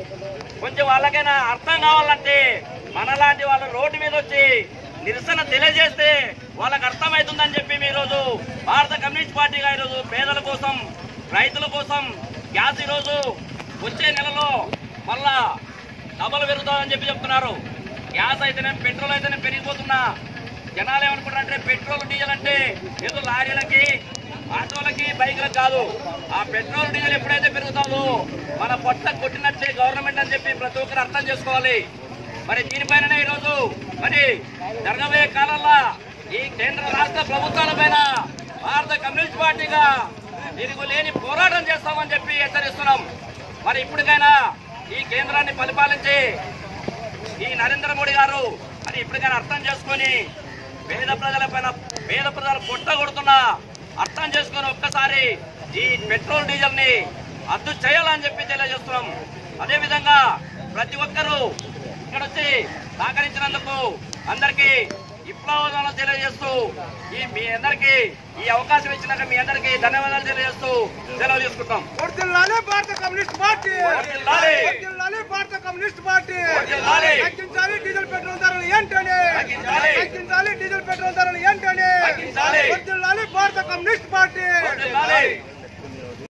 కొంచెం వాళ్ళకైనా అర్థం కావాలంటే మనలాంటి వాళ్ళు రోడ్డు మీద వచ్చి నిరసన తెలియజేస్తే వాళ్ళకి అర్థమవుతుందని చెప్పి మీ రోజు భారత కమ్యూనిస్ట్ పార్టీగా ఈరోజు పేదల కోసం రైతుల కోసం గ్యాస్ ఈరోజు వచ్చే నెలలో మళ్ళా డబల్ పెరుగుతుందని చెప్పి చెప్తున్నారు గ్యాస్ అయితేనే పెట్రోల్ అయితేనే పెరిగిపోతున్నా జనాలు ఏమనుకుంటారంటే పెట్రోల్ డీజిల్ అంటే ఏదో లారీలకి ఆటోలకి బైకులకు కాదు ఆ పెట్రోల్ డీజిల్ ఎప్పుడైతే పెరుగుతుందో మన పొట్ట కొట్టినట్లే గవర్నమెంట్ అని చెప్పి ప్రతి ఒక్కరు అర్థం చేసుకోవాలి మరి దీనిపైననే ఈరోజు మరి జరగబోయే కాలంలో ఈ కేంద్ర రాష్ట్ర ప్రభుత్వాల పైన భారత కమ్యూనిస్ట్ పార్టీగా తిరుగులేని పోరాటం చేస్తామని చెప్పి హెచ్చరిస్తున్నాం మరి ఇప్పటికైనా ఈ కేంద్రాన్ని పరిపాలించి ఈ నరేంద్ర మోడీ గారు అది ఇప్పటికైనా అర్థం చేసుకొని పేద ప్రజల పైన పేద ప్రజలు పొట్ట కొడుతున్నా అర్థం చేసుకొని ఒక్కసారి ఈ పెట్రోల్ డీజిల్ ని రద్దు చేయాలని చెప్పి తెలియజేస్తున్నాం అదేవిధంగా ప్రతి ఒక్కరూ ఇక్కడ వచ్చి సహకరించినందుకు అందరికీ విప్లవాలను తెలియజేస్తూ ఈ మీ అందరికీ ఈ అవకాశం ఇచ్చినాక మీ అందరికీ ధన్యవాదాలు తెలియజేస్తూ సెలవు తీసుకుంటాం వర్ధిల్లాలి భారత కమ్యూనిస్ట్ పార్టీ వర్ధిల్లాలి. వర్ధిల్లాలి భారత కమ్యూనిస్ట్ పార్టీ వర్ధిల్లాలి. తగ్గించాలి డీజిల్ పెట్రోల్ ధరలు ఏంటనే తగ్గించాలి. తగ్గించాలి డీజిల్ పెట్రోల్ ధరలు ఏంటనే తగ్గించాలి. వర్ధిల్లాలి భారత కమ్యూనిస్ట్ పార్టీ వర్ధిల్లాలి.